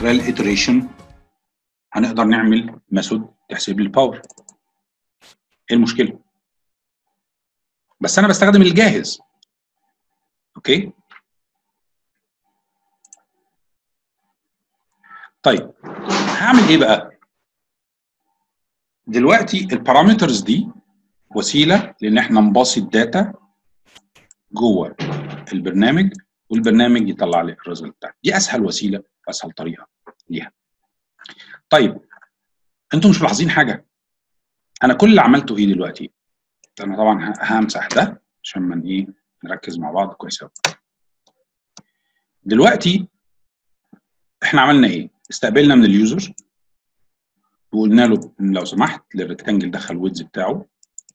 خلال الاتريشن هنقدر نعمل ميثود تحسب لي الباور ايه المشكله بس انا بستخدم الجاهز اوكي طيب هعمل ايه بقى دلوقتي البارامترز دي وسيله لان احنا نباصي الداتا جوه البرنامج والبرنامج يطلع لي الريزلت بتاعي دي اسهل وسيله واسهل طريقه ليها طيب انتم مش ملاحظين حاجه انا كل اللي عملته ايه دلوقتي انا طبعا همسح ده عشان ما ايه نركز مع بعض كويس قوي دلوقتي احنا عملنا ايه استقبلنا من اليوزر وقلنا له لو سمحت للريكتانجل دخل الويدز بتاعه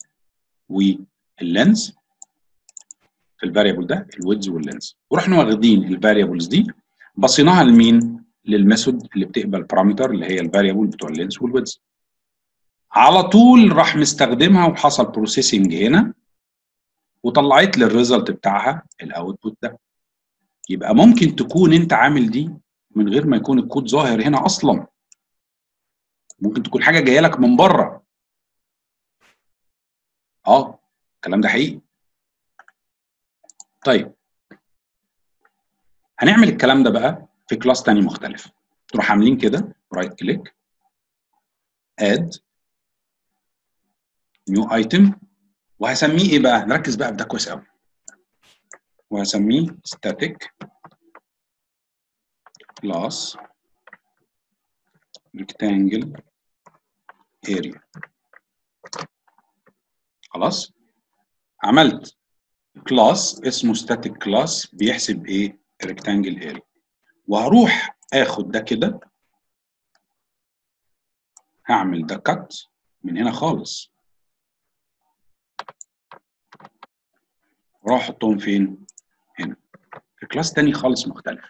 واللينز في الفاريبل ده الويدز واللينز ورحنا واخدين الفاريبلز دي بصيناها لمين للميثود اللي بتقبل بارامتر اللي هي الفاريبل بتوع اللينز والويدز على طول راح مستخدمها وحصل بروسيسنج هنا وطلعت لي الريزلت بتاعها الاوتبوت ده يبقى ممكن تكون انت عامل دي من غير ما يكون الكود ظاهر هنا اصلا ممكن تكون حاجه جايه لك من بره اه الكلام ده حقيقي طيب هنعمل الكلام ده بقى في كلاس تاني مختلف تروح عاملين كده رايت كليك اد نيو ايتم وهسميه ايه بقى نركز بقى في ده كويس قوي وهسميه static class rectangle area خلاص عملت كلاس اسمه static class بيحسب ايه rectangle area وهروح اخد ده كده هعمل ده كات من هنا خالص واروح احطهم فين هنا في كلاس تاني خالص مختلف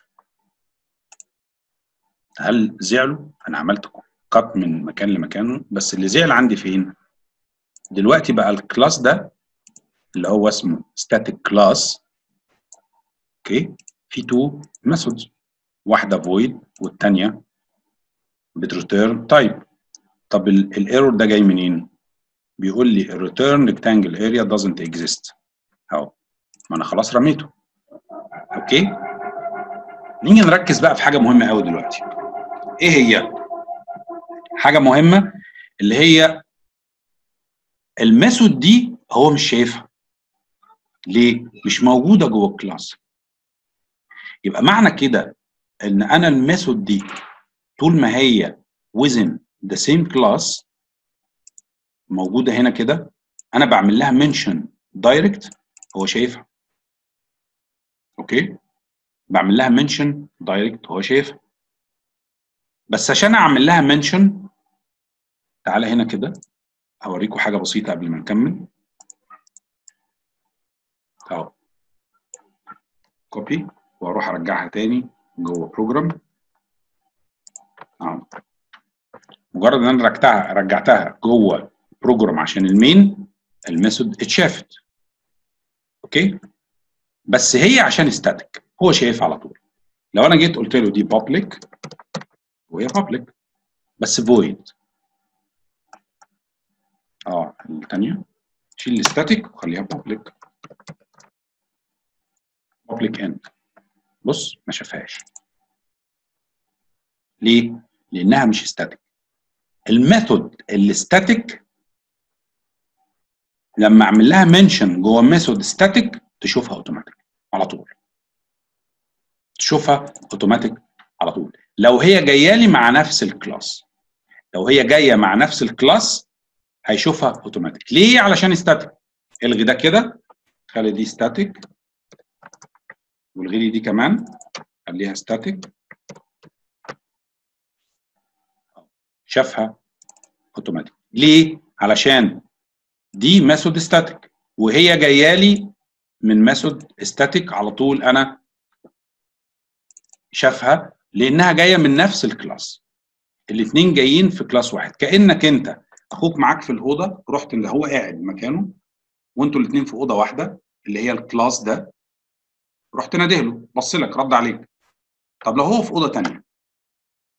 هل زعلوا انا عملت كات من مكان لمكانه بس اللي زعل عندي فين دلوقتي بقى الكلاس ده اللي هو اسمه static class اوكي في تو ميثودز واحده void والثانيه بتريتيرن تايب طب الايرور ده جاي منين بيقول لي return rectangle area doesn't exist اهو ما انا خلاص رميته اوكي نيجي نركز بقى في حاجه مهمه قوي دلوقتي ايه هي حاجه مهمه اللي هي الميثود دي هو مش شايفها ليه مش موجوده جوه الكلاس يبقى معنى كده ان انا الميثود دي طول ما هي within the same class موجوده هنا كده انا بعمل لها mention direct هو شايفها اوكي بعمل لها منشن دايركت هو شايفها بس عشان اعمل لها منشن تعالى هنا كده هوريكم حاجه بسيطه قبل ما نكمل اهو كوبي واروح ارجعها تاني جوه بروجرام اهو مجرد ان انا رجعتها رجعتها جوه بروجرام عشان المين الميثود اتشافت اوكي بس هي عشان ستاتيك هو شايفها على طول لو انا جيت قلت له دي بابليك وهي بابليك بس فويد اه الثانيه شيل الستاتيك وخليها بابليك بابليك اند بص ما شافهاش ليه؟ لانها مش ستاتيك الميثود اللي ستاتيك لما اعمل لها منشن جوه ميثود ستاتيك تشوفها اوتوماتيك على طول تشوفها اوتوماتيك على طول لو هي جايه لي مع نفس الكلاس لو هي جايه مع نفس الكلاس هيشوفها اوتوماتيك ليه علشان ستاتيك الغي ده كده خلي دي ستاتيك والغي لي دي كمان خليها ستاتيك شافها اوتوماتيك ليه علشان دي ميثود ستاتيك وهي جايه لي من ميثود ستاتيك على طول انا شافها لانها جايه من نفس الكلاس الاثنين جايين في كلاس واحد كانك انت اخوك معاك في الاوضه رحت اللي هو قاعد مكانه وانتوا الاثنين في اوضه واحده اللي هي الكلاس ده رحت ناديه له بص لك رد عليك طب لو هو في اوضه ثانيه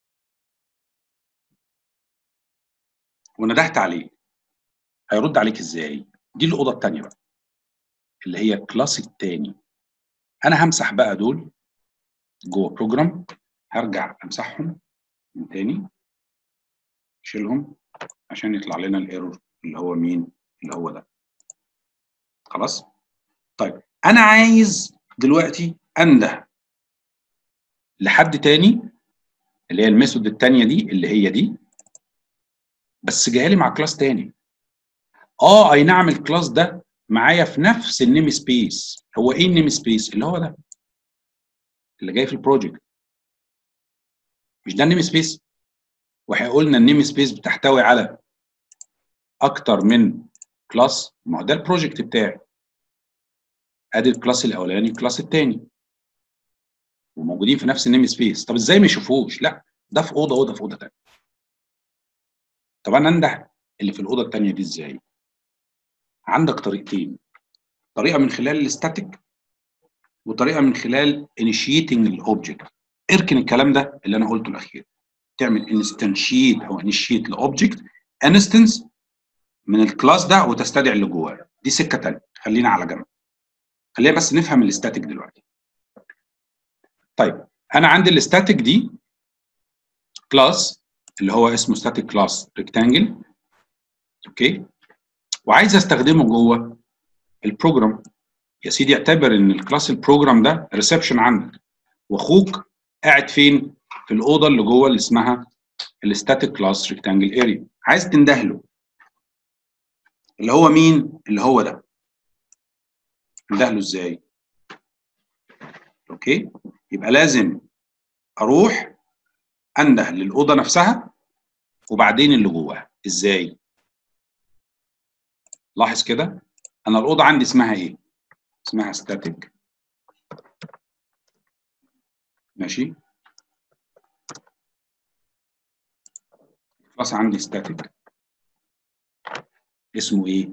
وندهت عليه هيرد عليك ازاي دي الاوضه الثانيه بقى اللي هي الكلاس الثاني انا همسح بقى دول جوه بروجرام هرجع امسحهم من تاني اشيلهم عشان يطلع لنا الايرور اللي هو مين اللي هو ده خلاص طيب انا عايز دلوقتي انده لحد تاني اللي هي الميثود التانية دي اللي هي دي بس جايه لي مع كلاس تاني اه اي نعم الكلاس ده معايا في نفس النيم سبيس هو ايه النيم سبيس اللي هو ده اللي جاي في البروجكت مش ده النيم سبيس واحنا قلنا النيم سبيس بتحتوي على اكتر من كلاس ما هو ده البروجكت بتاعي ادي الكلاس الاولاني الكلاس الثاني وموجودين في نفس النيم سبيس طب ازاي ما يشوفوش لا ده في اوضه وده في اوضه ثانيه طب انا انده اللي في الاوضه الثانيه دي ازاي عندك طريقتين طريقه من خلال الاستاتيك وطريقه من خلال انيشيتنج الاوبجكت اركن الكلام ده اللي انا قلته الاخير تعمل انستنشيت او انيشيت لاوبجكت انستنس من الكلاس ده وتستدعي اللي جواه دي سكه ثانيه خلينا على جنب خلينا بس نفهم الاستاتيك دلوقتي طيب انا عندي الاستاتيك دي كلاس اللي هو اسمه ستاتيك كلاس ريكتانجل اوكي وعايز استخدمه جوه البروجرام يا سيدي اعتبر ان الكلاس البروجرام ده ريسبشن عندك واخوك قاعد فين في الاوضه اللي جوه اللي اسمها الستاتيك كلاس ريكتانجل اريا عايز تنده له اللي هو مين اللي هو ده انده له ازاي اوكي يبقى لازم اروح انده للاوضه نفسها وبعدين اللي جواها ازاي لاحظ كده انا الاوضه عندي اسمها ايه اسمها ستاتيك ماشي خلاص عندي ستاتيك اسمه ايه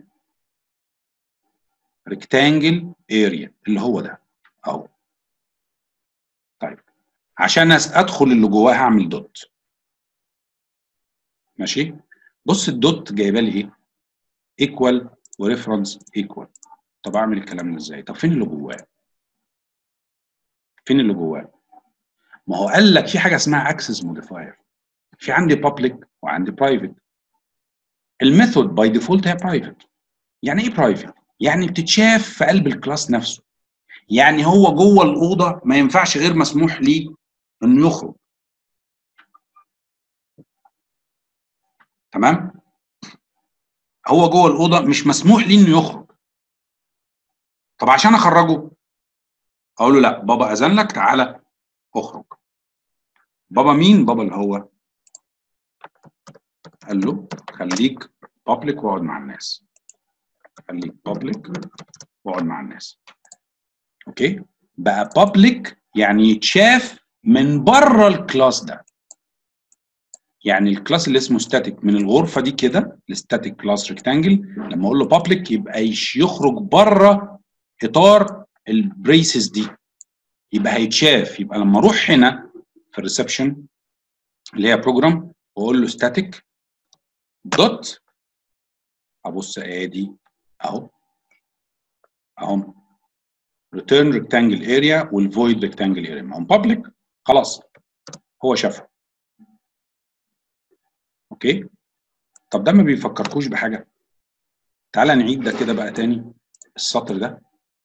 ريكتانجل اريا اللي هو ده اهو طيب عشان ادخل اللي جواه هعمل دوت ماشي بص الدوت جايبه لي ايه ايكوال وريفرنس ايكوال طب اعمل الكلام ده ازاي طب فين اللي جواه فين اللي جواه ما هو قال لك في حاجه اسمها اكسس موديفاير في عندي بابليك وعندي برايفت الميثود باي ديفولت هي برايفت يعني ايه برايفت يعني بتتشاف في قلب الكلاس نفسه يعني هو جوه الاوضه ما ينفعش غير مسموح ليه انه يخرج تمام هو جوه الاوضه مش مسموح ليه انه يخرج طب عشان اخرجه اقول له لا بابا اذن لك تعالى اخرج بابا مين بابا اللي هو قال له خليك بابليك واقعد مع الناس خليك بابليك واقعد مع الناس اوكي بقى بابليك يعني يتشاف من بره الكلاس ده يعني الكلاس اللي اسمه ستاتيك من الغرفه دي كده الستاتيك كلاس ريكتانجل لما اقول له بابليك يبقى يخرج بره اطار البريسز دي يبقى هيتشاف يبقى لما اروح هنا في الريسبشن اللي هي بروجرام واقول له ستاتيك دوت ابص ادي اهو اهو return rectangle area والvoid rectangle area ما هم public خلاص هو شافه اوكي طب ده ما بيفكركوش بحاجه تعالى نعيد ده كده بقى تاني السطر ده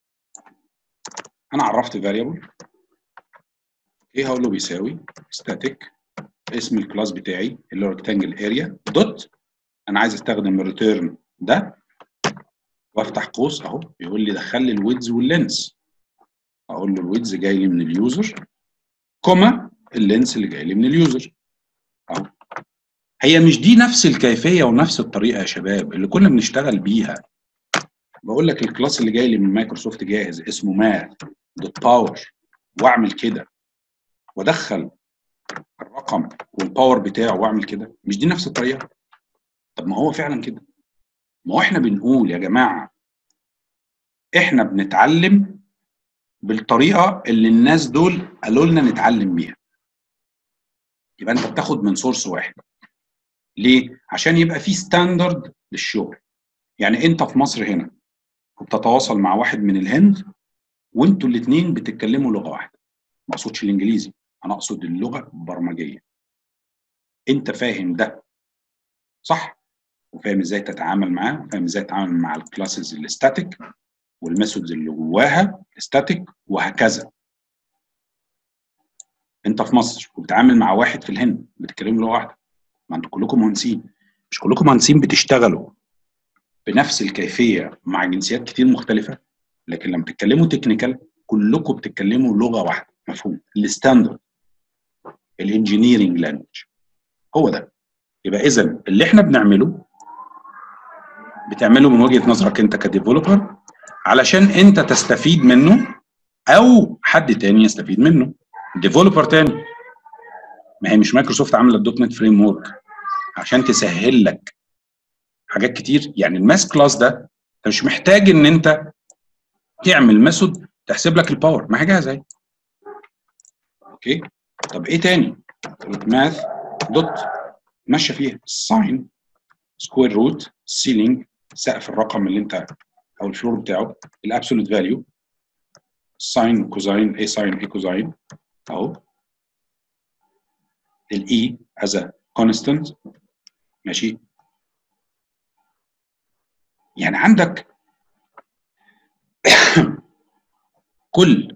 انا عرفت variable ايه هقول له بيساوي static اسم الكلاس بتاعي اللي هو rectangle area دوت انا عايز استخدم الريتيرن ده وافتح قوس اهو بيقول لي دخل لي الويدز واللينس اقول له الويدز جاي لي من اليوزر كوما اللينس اللي جاي لي من اليوزر اهو هي مش دي نفس الكيفيه ونفس الطريقه يا شباب اللي كنا بنشتغل بيها بقول لك الكلاس اللي جاي لي من مايكروسوفت جاهز اسمه ماث دوت باور واعمل كده وادخل الرقم والباور بتاعه واعمل كده مش دي نفس الطريقه طب ما هو فعلا كده ما هو احنا بنقول يا جماعه احنا بنتعلم بالطريقه اللي الناس دول قالوا لنا نتعلم بيها يبقى انت بتاخد من سورس واحد ليه عشان يبقى في ستاندرد للشغل يعني انت في مصر هنا وبتتواصل مع واحد من الهند وانتوا الاثنين بتتكلموا لغه واحده ما اقصدش الانجليزي انا اقصد اللغه البرمجيه انت فاهم ده صح وفاهم ازاي تتعامل معاه وفاهم ازاي تتعامل مع الكلاسز الستاتيك والميثودز اللي جواها ستاتيك وهكذا انت في مصر وبتتعامل مع واحد في الهند بتتكلموا لغه واحده ما انتوا كلكم مهندسين مش كلكم مهندسين بتشتغلوا بنفس الكيفيه مع جنسيات كتير مختلفه لكن لما تتكلموا تكنيكال كلكم بتتكلموا لغه واحده مفهوم الستاندرد الانجينيرنج لانجوج هو ده يبقى اذا اللي احنا بنعمله بتعمله من وجهه نظرك انت كديفلوبر علشان انت تستفيد منه او حد تاني يستفيد منه ديفلوبر تاني ما هي مش مايكروسوفت عامله الدوت نت فريم ورك عشان تسهل لك حاجات كتير يعني الماس كلاس ده انت مش محتاج ان انت تعمل ميثود تحسب لك الباور ما هي جاهزه اهي اوكي طب ايه تاني ماث دوت ماشيه فيها ساين سكوير روت سيلينج سقف الرقم اللي انت او الفلور بتاعه الابسولوت فاليو ساين كوزاين اي ساين اي كوزاين اهو الاي از ا كونستنت ماشي يعني عندك كل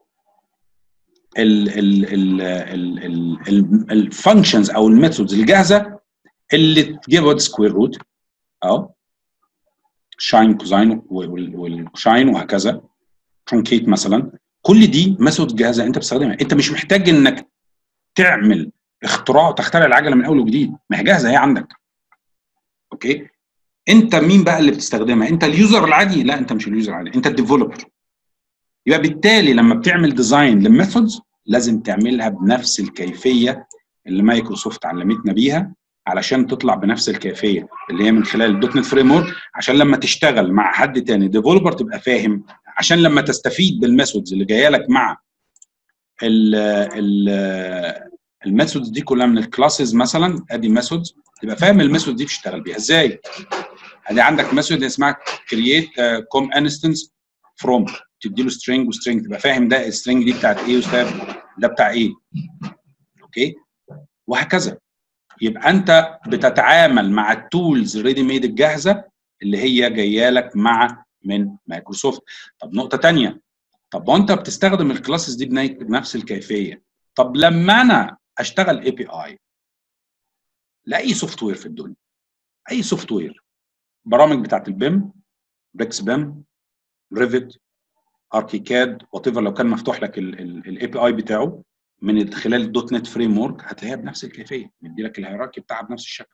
الفانكشنز او الميثودز الجاهزه اللي تجيب وات سكوير روت اهو شاين كوزاين والشاين وهكذا ترونكيت مثلا كل دي ميثود جاهزه انت بتستخدمها انت مش محتاج انك تعمل اختراع وتخترع العجله من اول وجديد ما هي جاهزه هي عندك اوكي انت مين بقى اللي بتستخدمها انت اليوزر العادي لا انت مش اليوزر العادي انت الديفلوبر يبقى بالتالي لما بتعمل ديزاين للميثودز لازم تعملها بنفس الكيفيه اللي مايكروسوفت علمتنا بيها علشان تطلع بنفس الكيفيه اللي هي من خلال الدوت نت فريم ورك عشان لما تشتغل مع حد تاني ديفلوبر تبقى فاهم عشان لما تستفيد بالميثودز اللي جايه لك مع ال ال الميثودز دي كلها من الكلاسز مثلا ادي ميثودز تبقى فاهم الميثود دي بتشتغل بيها ازاي ادي عندك ميثود اسمها كرييت كوم انستنس فروم تدي له سترينج وسترينج تبقى فاهم ده السترينج دي بتاعت ايه ده بتاع ايه اوكي وهكذا يبقى انت بتتعامل مع التولز ريدي ميد الجاهزه اللي هي جايه لك مع من مايكروسوفت طب نقطه ثانيه طب وانت بتستخدم الكلاسز دي بنفس الكيفيه طب لما انا اشتغل اي بي اي لاي سوفت وير في الدنيا اي سوفت وير برامج بتاعت البيم بريكس بيم ريفت اركيكاد وات لو كان مفتوح لك الاي بي اي بتاعه من خلال الدوت نت فريم ورك هتلاقيها بنفس الكيفيه مدي لك الهيراركي بتاعها بنفس الشكل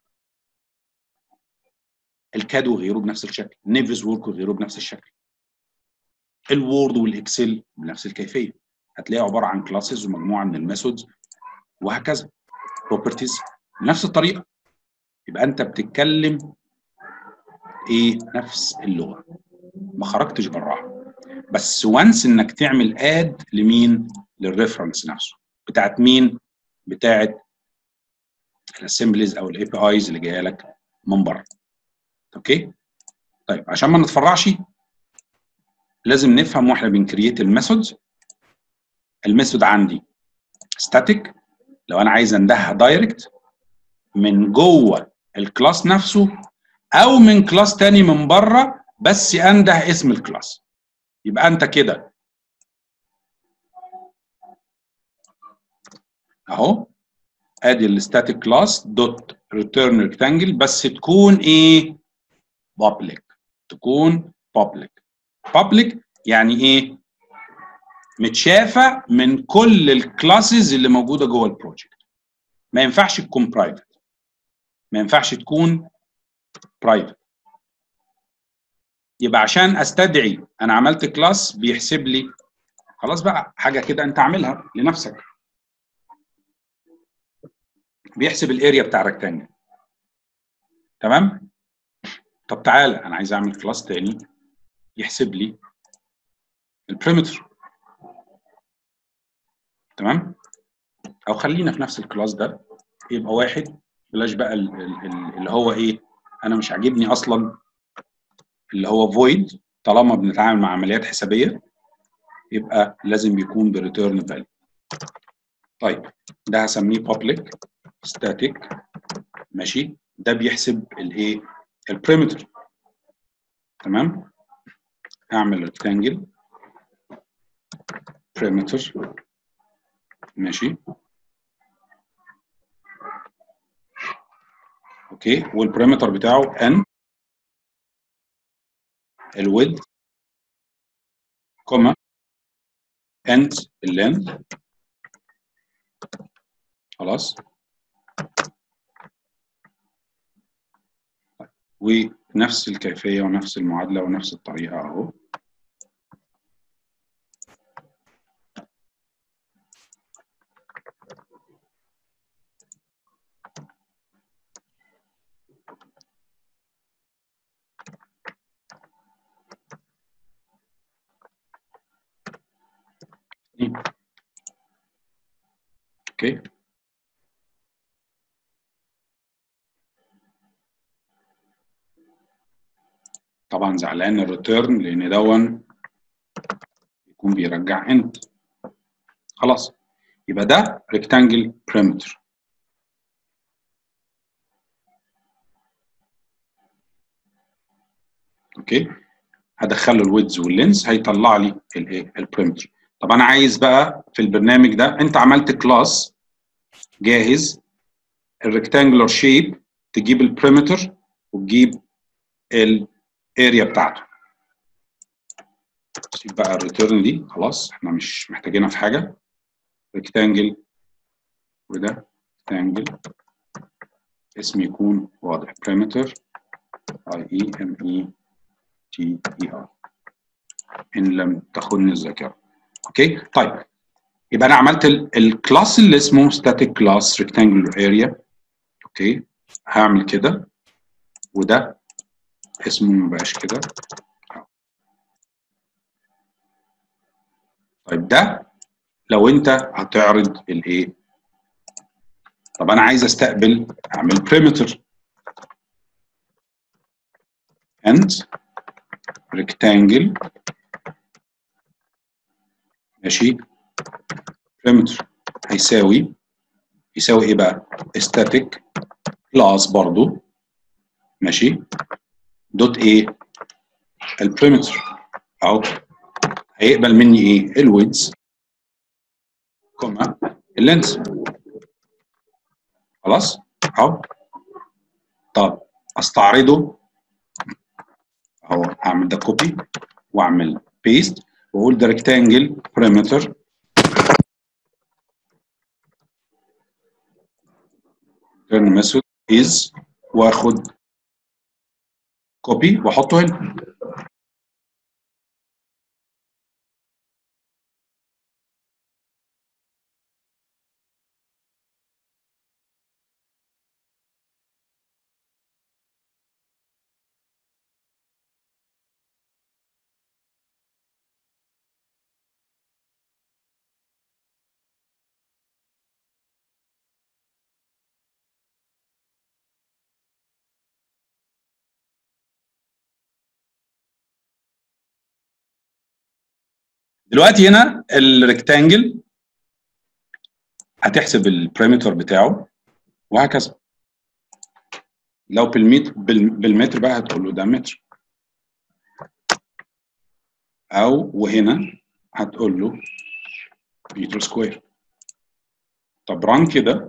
الكاد وغيره بنفس الشكل نيفز وورك وغيره بنفس الشكل الوورد والاكسل بنفس الكيفيه هتلاقيها عباره عن كلاسز ومجموعه من الميثودز وهكذا بروبرتيز بنفس الطريقه يبقى انت بتتكلم ايه نفس اللغه ما خرجتش براها بس وانس انك تعمل اد لمين للريفرنس نفسه بتاعت مين بتاعت الاسمبليز او الاي بي ايز اللي جايه لك من بره اوكي طيب عشان ما نتفرعش لازم نفهم واحنا بنكريت الميثودز الميثود عندي ستاتيك لو انا عايز اندهها دايركت من جوه الكلاس نفسه او من كلاس تاني من بره بس انده اسم الكلاس يبقى انت كده اهو ادي الستاتيك كلاس دوت ريتيرن ريكتانجل بس تكون ايه بابليك تكون بابليك بابليك يعني ايه متشافه من كل الكلاسز اللي موجوده جوه البروجكت ما ينفعش تكون برايفت ما ينفعش تكون برايفت يبقى عشان استدعي انا عملت كلاس بيحسب لي خلاص بقى حاجه كده انت عاملها لنفسك بيحسب الاريا بتاع الريكتانجل تمام طب تعالى انا عايز اعمل كلاس تاني يحسب لي البريمتر تمام او خلينا في نفس الكلاس ده يبقى واحد بلاش بقى ال- ال- ال- اللي هو ايه انا مش عاجبني اصلا اللي هو void طالما بنتعامل مع عمليات حسابيه يبقى لازم يكون بريتيرن فاليو طيب ده هسميه public static ماشي ده بيحسب الايه البريمتر تمام اعمل rectangle perimeter ماشي اوكي والبريمتر بتاعه n الويد كوما انت اللينث خلاص ونفس الكيفيه ونفس المعادله ونفس الطريقه اهو اوكي طبعا زعلان الريتيرن لان دون يكون بيرجع انت خلاص يبقى ده ريكتانجل بريمتر اوكي هدخل له الويدز واللينس هيطلع لي الايه البريمتر طب انا عايز بقى في البرنامج ده انت عملت كلاس جاهز الريكتانجلر شيب تجيب البريمتر وتجيب الاريا بتاعته سيب بقى الريتيرن دي خلاص احنا مش محتاجينها في حاجه ريكتانجل وده ريكتانجل اسم يكون واضح بريمتر اي اي ام اي تي اي ار ان لم تخن الذاكره اوكي طيب يبقى انا عملت الكلاس اللي اسمه static class rectangular area اوكي هعمل كده وده اسمه ما بقاش كده طيب ده لو انت هتعرض الايه طب انا عايز استقبل اعمل perimeter and rectangle ماشي perimeter هيساوي يساوي ايه بقى static class برضو ماشي دوت ايه البريمتر اهو هيقبل مني ايه الويدز كوما اللينس خلاص اهو طب استعرضه اهو اعمل ده كوبي واعمل بيست واقول ده ريكتانجل بريمتر turn method is واخد كوبي واحطه هنا دلوقتي هنا الريكتانجل هتحسب البريمتر بتاعه وهكذا لو بالمتر بالمتر بقى هتقول له ده متر او وهنا هتقول له متر سكوير طب ران كده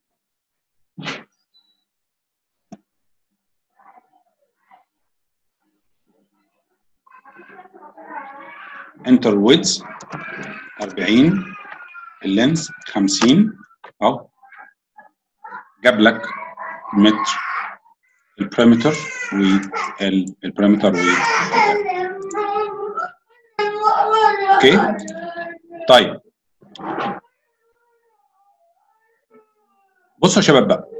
انتر ويدز 40 اللينس 50 اهو جاب لك متر البريمتر والبريمتر و اوكي طيب بصوا يا شباب بقى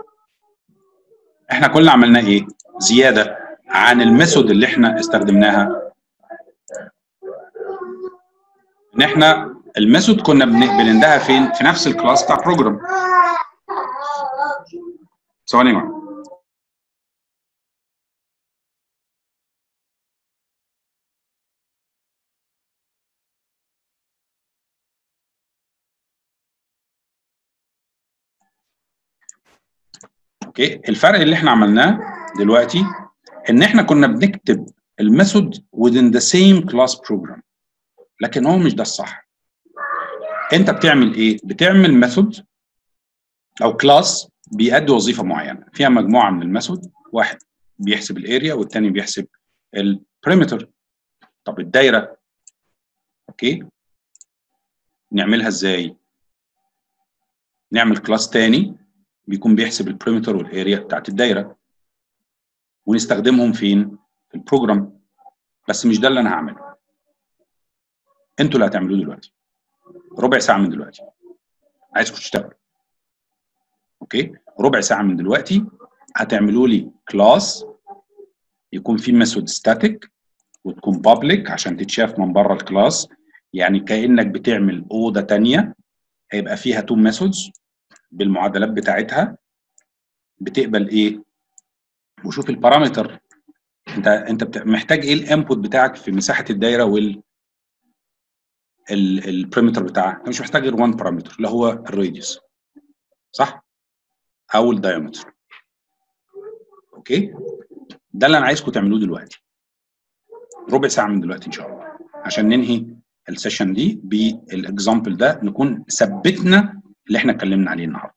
احنا كل عملناه ايه زياده عن الميثود اللي احنا استخدمناها ان احنا الميثود كنا بن- بنندها فين في نفس الكلاس بتاع بروجرام ثواني يا جماعه اوكي الفرق اللي احنا عملناه دلوقتي ان احنا كنا بنكتب الميثود within the same class program لكن هو مش ده الصح انت بتعمل ايه بتعمل ميثود او كلاس بيأدي وظيفه معينه فيها مجموعه من الميثود واحد بيحسب الاريا والتاني بيحسب البريمتر طب الدايره اوكي نعملها ازاي نعمل كلاس تاني بيكون بيحسب البريمتر والاريا بتاعت الدايره ونستخدمهم فين في البروجرام بس مش ده اللي انا هعمله انتوا اللي هتعملوه دلوقتي ربع ساعه من دلوقتي عايزكم تشتغلوا اوكي ربع ساعه من دلوقتي هتعملوا لي كلاس يكون فيه ميثود ستاتيك وتكون بابليك عشان تتشاف من بره الكلاس يعني كانك بتعمل اوضه ثانيه هيبقى فيها تو ميثودز بالمعادلات بتاعتها بتقبل ايه وشوف البارامتر انت انت محتاج ايه الانبوت بتاعك في مساحه الدايره وال البريمتر بتاعها انت مش محتاج غير 1 بارامتر اللي هو الراديوس صح او الدايمتر اوكي ده اللي انا عايزكم تعملوه دلوقتي ربع ساعه من دلوقتي ان شاء الله عشان ننهي السيشن دي بالاكزامبل ده نكون ثبتنا اللي احنا اتكلمنا عليه النهارده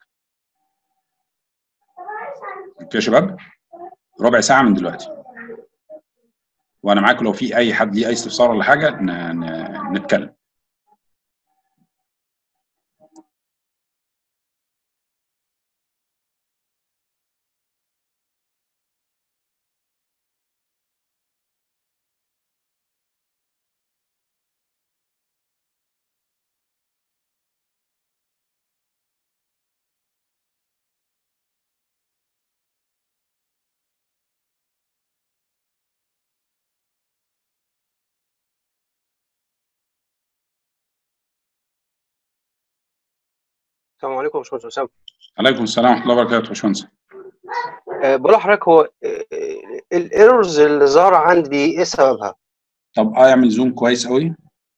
اوكي يا شباب ربع ساعه من دلوقتي وانا معاكم لو في اي حد ليه اي استفسار ولا حاجه نتكلم السلام عليكم يا باشمهندس اسامه عليكم السلام ورحمه الله وبركاته يا باشمهندس أه بقول لحضرتك هو الايرورز اللي ظاهره عندي ايه سببها؟ طب اعمل زوم كويس قوي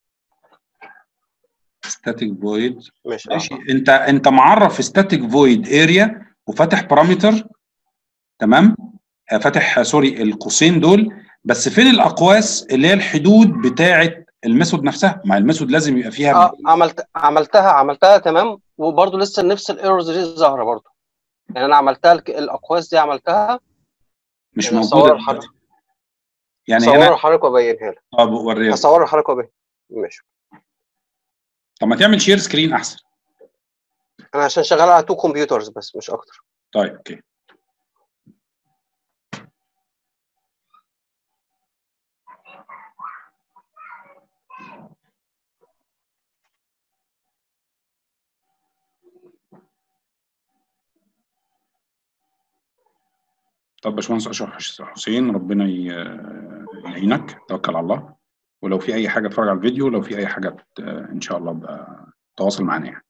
ستاتيك فويد ماشي ماشي انت انت معرف ستاتيك فويد اريا وفاتح بارامتر تمام آه، فاتح سوري القوسين دول بس فين الاقواس اللي هي الحدود بتاعه الميثود نفسها ما الميثود لازم يبقى فيها اه عملت عملتها عملتها تمام وبرده لسه نفس الايرورز دي ظاهره برده يعني انا عملتها الك- الاقواس دي عملتها مش يعني موجوده هصور دلوقتي. الحركه يعني هصور هنا الحركه وابينها لك طب وريها هصور الحركه وابينها ماشي طب ما تعمل شير سكرين احسن انا عشان شغال على تو كمبيوترز بس مش اكتر طيب اوكي طب باشمهندس اشرف حسين ربنا ي- يعينك توكل على الله ولو في اي حاجه اتفرج على الفيديو لو في اي حاجه ت- ان شاء الله بقى تواصل معانا يعني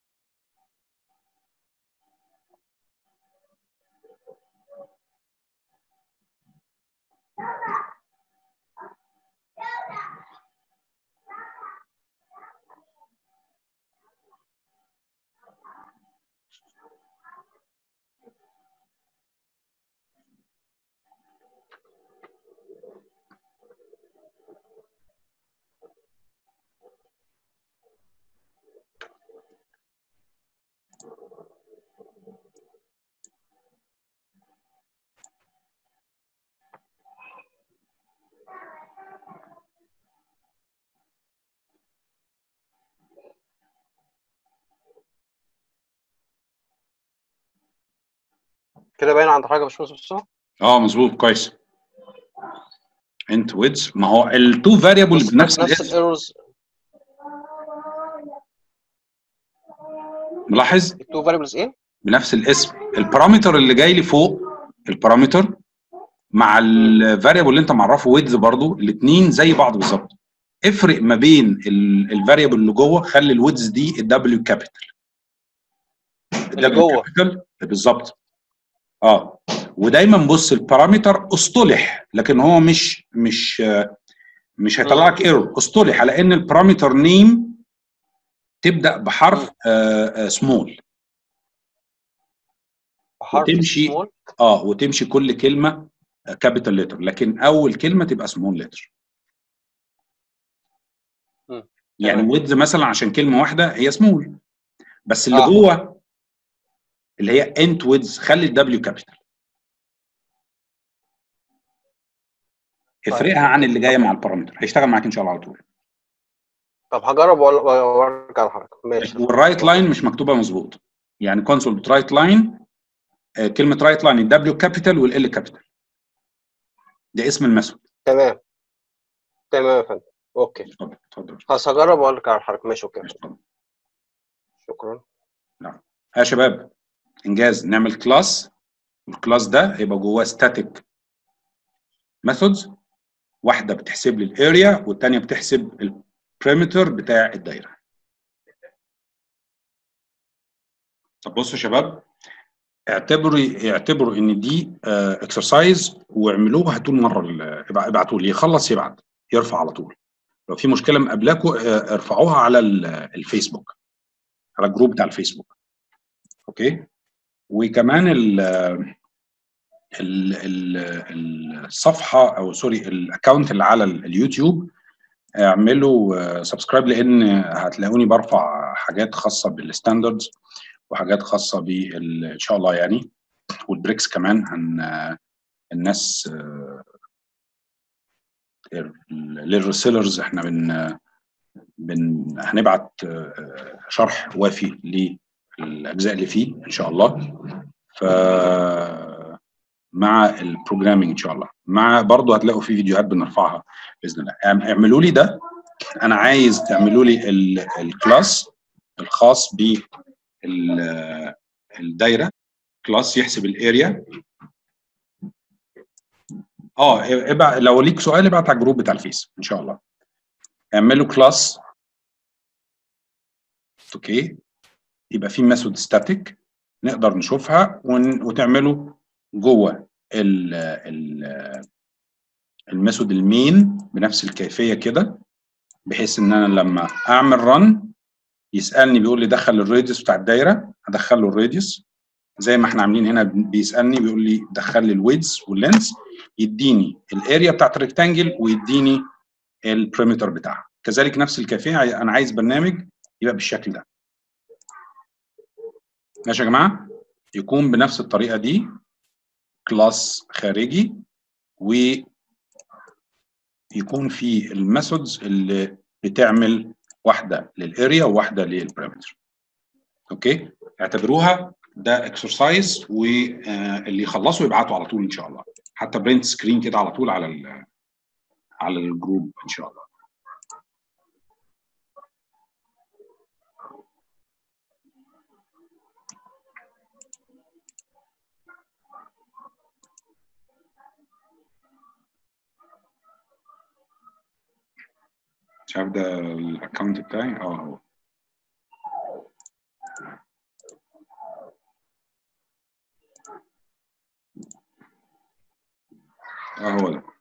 كده باين عند حاجه يا باشمهندس اسامه اه مظبوط كويس انت ويدز ما هو التو فاريبل بص بنفس نفس الاسم الايرورز ملاحظ التو فاريبلز ايه؟ بنفس الاسم البارامتر اللي جاي لي فوق البارامتر مع الفاريبل اللي انت معرفه ويدز برضو الاثنين زي بعض بالظبط افرق ما بين الفاريبل اللي جوه خلي الويدز دي الدبليو كابيتال اللي جوه. كابيتال بالظبط اه ودايما بص البارامتر اصطلح لكن هو مش مش آه، مش هيطلع لك ايرور اصطلح على ان البارامتر نيم تبدا بحرف سمول بحرف وتمشي- سمول اه وتمشي كل كلمه كابيتال لتر لكن اول كلمه تبقى سمول لتر مم. يعني تمام. ويدز مثلا عشان كلمه واحده هي سمول بس اللي آه. جوه اللي هي انت ويدز خلي الدبليو كابيتال طيب. افرقها عن اللي جايه مع البارامتر هيشتغل معاك ان شاء الله على طول طب هجرب وأقول- وارجع لحضرتك ماشي والرايت لاين مش مكتوبه مظبوط يعني كونسول رايت لاين كلمه رايت لاين الدبليو كابيتال والال كابيتال ده اسم الميثود تمام تمام يا فندم اوكي اتفضل اتفضل خلاص هجرب وارجع لحضرتك ماشي اوكي اتفضل. شكرا يا شباب انجاز نعمل كلاس الكلاس ده هيبقى جواه ستاتيك ميثودز واحده بتحسب لي الاريا والثانيه بتحسب البريمتر بتاع الدايره طب بصوا يا شباب اعتبروا اعتبروا ان دي اكسرسايز واعملوها طول مره ال- ابع- ابعتوا لي يخلص يبعت يرفع على طول لو في مشكله مقابلاكم آه، ارفعوها على ال- الفيسبوك على الجروب بتاع الفيسبوك اوكي وكمان ال ال ال الصفحه او سوري الاكونت اللي على ال- اليوتيوب اعملوا سبسكرايب لان هتلاقوني برفع حاجات خاصه بالستاندردز وحاجات خاصه بال ان شاء الله يعني والبريكس كمان هن الناس آه، للريسيلرز احنا بن بن هنبعت آه، شرح وافي للاجزاء اللي فيه ان شاء الله ف مع البروجرامينج ان شاء الله مع برضه هتلاقوا في فيديوهات بنرفعها باذن الله اعم- اعملوا لي ده انا عايز تعملوا لي ال- الكلاس الخاص ب ال- الدايره كلاس يحسب الاريا اه ابع لو ليك سؤال ابعت على الجروب بتاع الفيس ان شاء الله اعملوا كلاس اوكي يبقى في ميثود ستاتيك نقدر نشوفها ون... وتعملوا جوه ال ال الميثود المين بنفس الكيفيه كده بحيث ان انا لما اعمل رن يسالني بيقول لي دخل الراديوس بتاع الدايره هدخل له الراديوس زي ما احنا عاملين هنا بيسالني بيقول لي دخل لي الويدز واللينس يديني الاريا بتاعت الريكتانجل ويديني البريمتر بتاعها كذلك نفس الكيفيه انا عايز برنامج يبقى بالشكل ده ماشي يا جماعه يكون بنفس الطريقه دي كلاس خارجي ويكون في الميثودز اللي بتعمل واحده للاريا وواحده للبارامتر اوكي اعتبروها ده اكسرسايز واللي يخلصوا يبعتوا على طول ان شاء الله حتى برنت سكرين كده على طول على ال على الجروب ان شاء الله مش عارف ده الاكونت بتاعي اه هو اه هو ده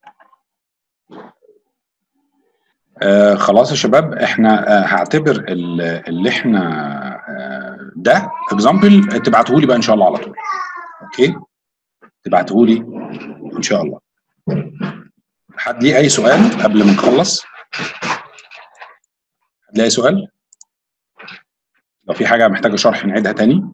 آه خلاص يا شباب احنا آه هعتبر ال- اللي احنا آه ده اكزامبل تبعته لي بقى ان شاء الله على طول اوكي تبعته لي ان شاء الله حد ليه اي سؤال قبل ما نخلص حد ليه اي سؤال لو في حاجه محتاجه شرح نعيدها تاني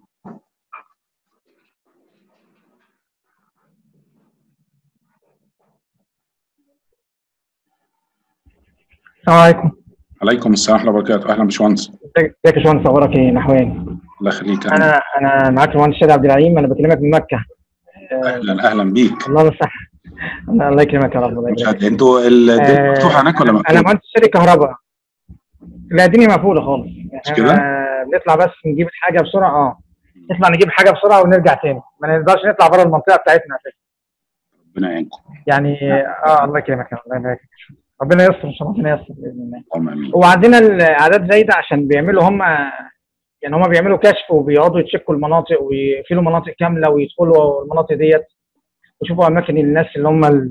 السلام عليكم عليكم السلام ورحمه الله وبركاته اهلا باشمهندس ازيك ازيك يا باشمهندس اخبارك ايه نحوين الله يخليك اهلا انا انا معاك المهندس شادي عبد العليم انا بكلمك من مكه آه، اهلا اهلا بيك الله يصح الله يكرمك يا رب الله يكرمك مشاهد. انتوا الدنيا آه، مفتوحه هناك ولا انا مقفوله؟ مهندس شادي كهرباء لا الدنيا مقفوله خالص مش كده؟ احنا بنطلع بس نجيب الحاجه بسرعه اه نطلع نجيب حاجه بسرعه ونرجع تاني ما نقدرش نطلع بره المنطقه بتاعتنا اساسا ربنا يعينكم يعني اه الله يكرمك يا رب، الله يبارك فيك. ربنا يستر ان شاء الله ربنا يستر باذن الله اللهم امين هو عندنا الاعداد زايده عشان بيعملوا هم يعني هم بيعملوا كشف وبيقعدوا يتشكوا المناطق ويقفلوا مناطق كامله ويدخلوا المناطق ديت ويشوفوا اماكن الناس اللي هم ال-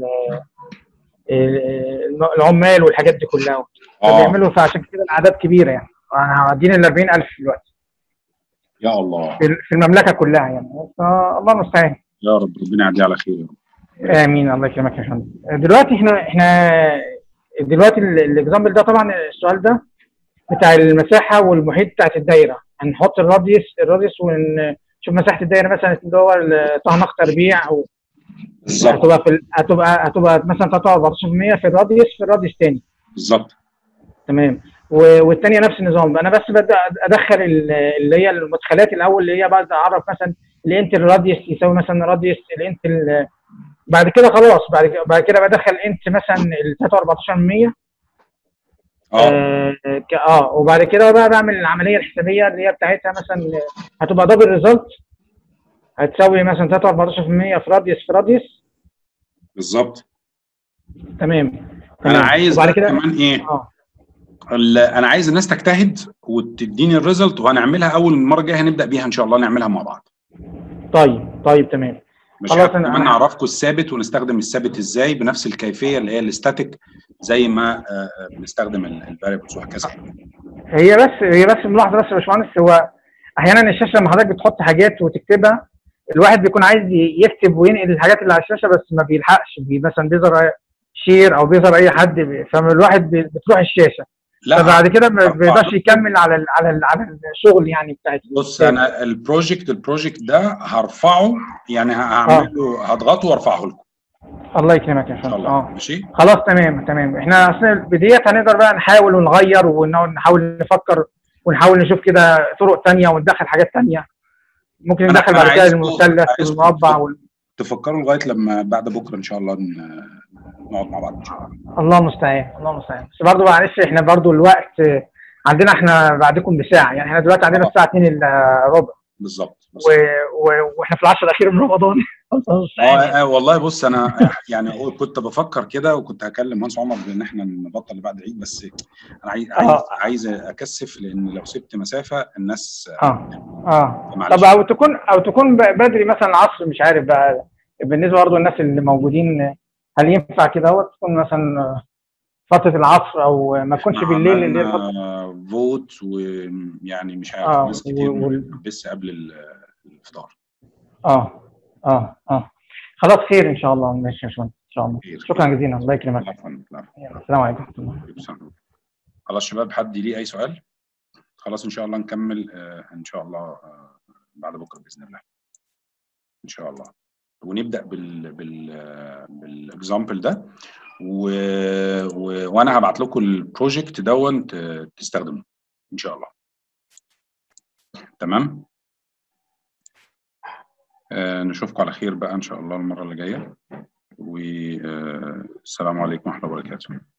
ال- العمال والحاجات دي كلها اه فبيعملوا فعشان كده الاعداد كبيره يعني انا عادين ال 40000 دلوقتي يا الله في في المملكه كلها يعني فالله المستعان يا رب ربنا يعدي على خير يا رب امين الله يكرمك يا فندم دلوقتي احنا احنا دلوقتي ال- الاكزامبل ده طبعا السؤال ده بتاع المساحه والمحيط بتاعت الدايره هنحط الراديوس الراديوس ونشوف مساحه الدايره مثلا اللي هو ال- طهنق تربيع او بالظبط هتبقى في ال- هتبقى هتبقى مثلا تقطع 14% في الراديوس في الراديوس تاني بالظبط تمام و- والتانية نفس النظام انا بس ببدا ادخل ال- اللي هي المدخلات الاول اللي هي بقى اعرف مثلا الانت الراديوس يساوي مثلا راديوس الانت ال- بعد كده خلاص بعد كده بعد كده بدخل انت مثلا ال 3 اه اه ك- اه وبعد كده بقى بعمل العمليه الحسابيه اللي هي بتاعتها مثلا هتبقى دبل ريزلت هتساوي مثلا 3 14% في راديوس في راديوس بالظبط تمام انا تمام. عايز وبعد بقى كده كمان ايه اه ال- انا عايز الناس تجتهد وتديني الريزلت وهنعملها اول المره الجايه هنبدا بيها ان شاء الله نعملها مع بعض طيب طيب تمام مش خلاص، خلاص أنا- كمان أنا- نعرفكم الثابت ونستخدم الثابت ازاي بنفس الكيفيه اللي هي الاستاتيك زي ما آه، آه، بنستخدم الفاريبلز وهكذا هي بس هي بس ملاحظه بس يا باشمهندس هو احيانا الشاشه لما حضرتك بتحط حاجات وتكتبها الواحد بيكون عايز ي- يكتب وينقل الحاجات اللي على الشاشه بس ما بيلحقش بي مثلا بيظهر شير او بيظهر اي حد بي- فالواحد بي- بتروح الشاشه لا فبعد كده ما آه، بيقدرش يكمل على ال على ال على الشغل يعني بتاعت بص انا البروجكت البروجكت ده هرفعه يعني هعمل له هضغطه وارفعه لكم الله يكرمك يا ان شاء فندم الله اه ماشي خلاص تمام تمام احنا اصل بديت هنقدر بقى نحاول ونغير ونحاول نفكر ونحاول نشوف كده طرق تانية وندخل حاجات تانية ممكن أنا- ندخل أنا بعد كده عايزكم- المثلث عايزكم والمربع وال... تفكروا لغايه لما بعد بكره ان شاء الله ن- نقعد مع بعض ان شاء الله الله المستعان الله المستعان بس برضه معلش احنا برضه الوقت آه، عندنا احنا بعدكم بساعه يعني احنا دلوقتي عندنا آه. الساعه 2 الا ربع بالظبط و... و... واحنا في العشر الاخير من رمضان الله المستعان اه آه، والله بص انا يعني هو كنت بفكر كده وكنت هكلم مهندس عمر بان احنا نبطل بعد العيد بس انا عايز عايز, آه. عايز اكثف لان لو سبت مسافه الناس اه اه معلش. طب او تكون او تكون ب- بدري مثلا العصر مش عارف بقى بالنسبه برضه الناس اللي موجودين هل ينفع كده هو تكون مثلا فتره العصر او ما تكونش بالليل اللي هي الفترة- فوت ويعني مش عارف آه، ناس كتير و- وال- بس قبل ال- الافطار اه اه اه خلاص خير ان شاء الله ماشي يا باشمهندس ان شاء الله خير. شكرا جزيلا الله يكرمك عفوا عفوا. يلا، السلام عليكم ورحمه الله عليكم خلاص شباب حد ليه اي سؤال خلاص ان شاء الله نكمل آه، ان شاء الله آه، بعد بكره باذن الله ان شاء الله ونبدا بال بال بالاكزامبل ده و... و... وانا هبعت لكم البروجكت دون ت- تستخدموه ان شاء الله تمام آه نشوفكم على خير بقى ان شاء الله المره اللي جايه والسلام عليكم ورحمه الله وبركاته